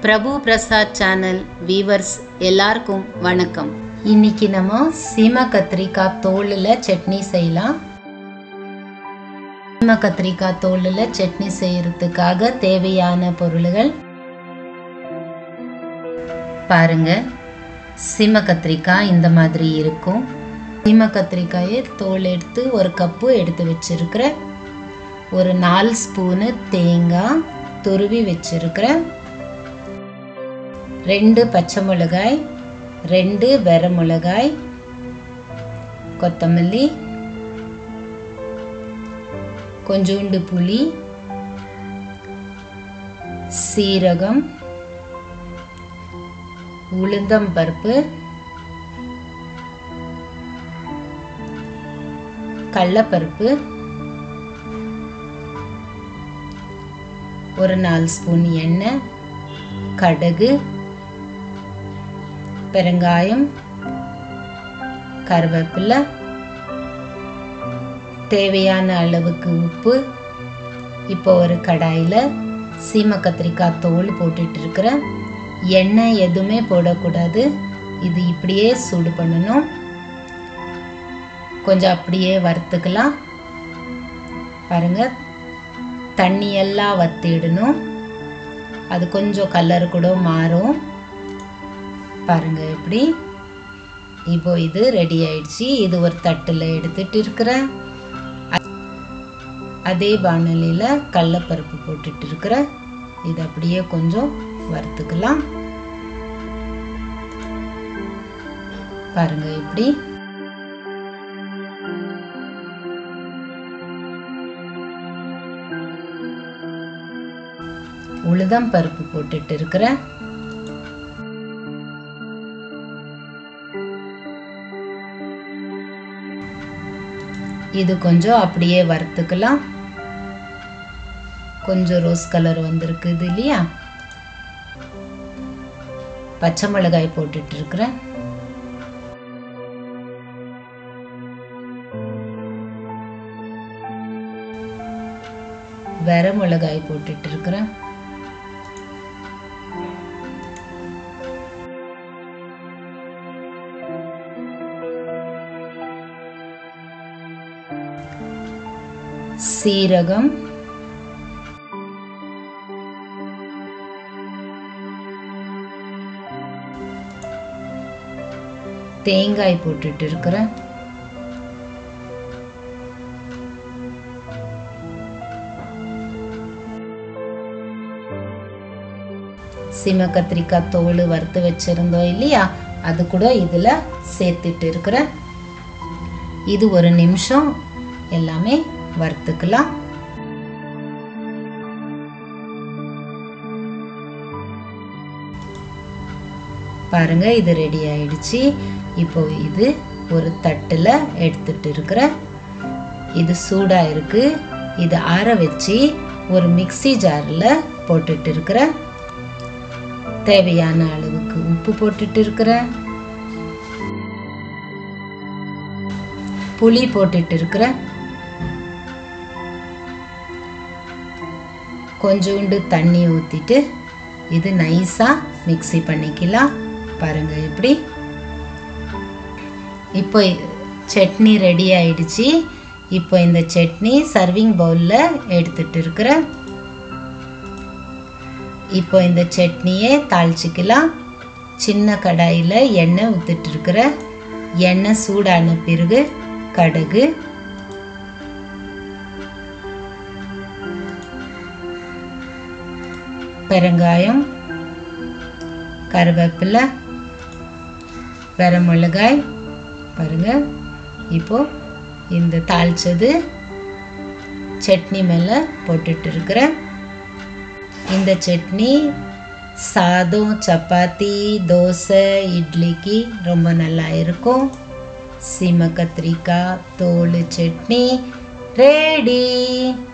பிரபு Prasad channel viewers எல்லாருக்கும் வணக்கம் இன்னைக்கு நம்ம சீம கத்திரிக்காய் தோலில் சட்னி செய்யலாம் சீம கத்திரிக்காய் தோலில் சட்னி செய்யறதுக்காக தேவையான பொருள்கள் பாருங்க சீம கத்திரிக்காய் இந்த மாதிரி இருக்கும் சீம கத்திரிக்காயை தோல் எடுத்து ஒரு கப்பு எடுத்து வச்சிருக்கிறேன் ஒரு நாலு ஸ்பூனு தேங்காய் துருவி வச்சிருக்கிறேன் ரெண்டு பச்சை மிளகாய் ரெண்டு வெர மிளகாய் கொத்தமல்லி கொஞ்சோண்டு புளி சீரகம் உளுந்தம் பருப்பு கடலப்பருப்பு ஒரு நாலு ஸ்பூன் எண்ணெய் கடுகு பெருங்காயம் கருவேப்பிலை தேவையான அளவுக்கு உப்பு இப்போ ஒரு கடாயில் சீம கத்திரிக்காய் தோல் போட்டுட்டு இருக்கிறேன் எண்ணெய் எதுவுமே போடக்கூடாது இது இப்படியே சூடு பண்ணணும் கொஞ்சம் அப்படியே வறுத்துக்கலாம் பாருங்க தண்ணி எல்லாம் வத்திடணும் அது கொஞ்சம் கலர் கூட மாறும் பாருங்க எப்படி இப்போ இது ரெடி ஆயிடுச்சு இது ஒரு தட்டில் எடுத்துட்டு இருக்கிறேன் அதே பானலியில் கடலப்பருப்பு போட்டுட்டு இருக்கிறேன் இது அப்படியே கொஞ்சம் வறுத்துக்கலாம் பாருங்க இப்படி உளுதம் பருப்பு போட்டுட்டு இருக்கிறேன் இது கொஞ்சம் அப்படியே வறுத்துக்கலாம் கொஞ்சம் ரோஸ் கலர் வந்திருக்குது இல்லையா பச்சை மிளகாய் போட்டுட்டு இருக்கிறேன் வெர மிளகாய் போட்டுட்டு இருக்கிறேன் சீரகம் தேங்காய் போட்டுட்டு இருக்கிறேன் சீம கத்திரிக்காய் தோல் வறுத்து வச்சிருந்தோம் இல்லையா அது கூட இதில் சேர்த்துட்டு இருக்கிறேன் இது ஒரு நிமிஷம் எல்லாமே வறுத்துக்கலாம் பாருங்க இது ரெடி ஆயிடுச்சு இப்போ இது ஒரு தட்டில் எடுத்துட்டு இருக்கிறேன் இது சூடாக இருக்கு இது ஆற வச்சு ஒரு மிக்சி ஜாரில் போட்டுட்டு இருக்கிறேன் தேவையான அளவுக்கு உப்பு போட்டுட்டு இருக்கிறேன் புளி போட்டுட்டு இருக்கிறேன் கொஞ்சோண்டு தண்ணி ஊற்றிட்டு இது நைஸாக மிக்சி பண்ணிக்கலாம் பாருங்க எப்படி இப்போ சட்னி ரெடி ஆயிடுச்சு இப்போ இந்த சட்னி சர்விங் பவுலில் எடுத்துட்டு இருக்கிறேன் இப்போ இந்த சட்னியை தாளிச்சிக்கலாம் சின்ன கடாயில் எண்ணெய் ஊற்றிட்டு இருக்கிற எண்ணெய் சூடான பிறகு கடுகு பெருங்காயம் கருவேப்பிலை மிளகாய் பாருங்க இப்போ இந்த தாளிச்சது சட்னி மேலே போட்டுட்டு இருக்கிறேன் இந்த சட்னி சாதம் சப்பாத்தி தோசை இட்லிக்கு ரொம்ப நல்லா இருக்கும் சீம கத்திரிக்காய் தோல் சட்னி ரெடி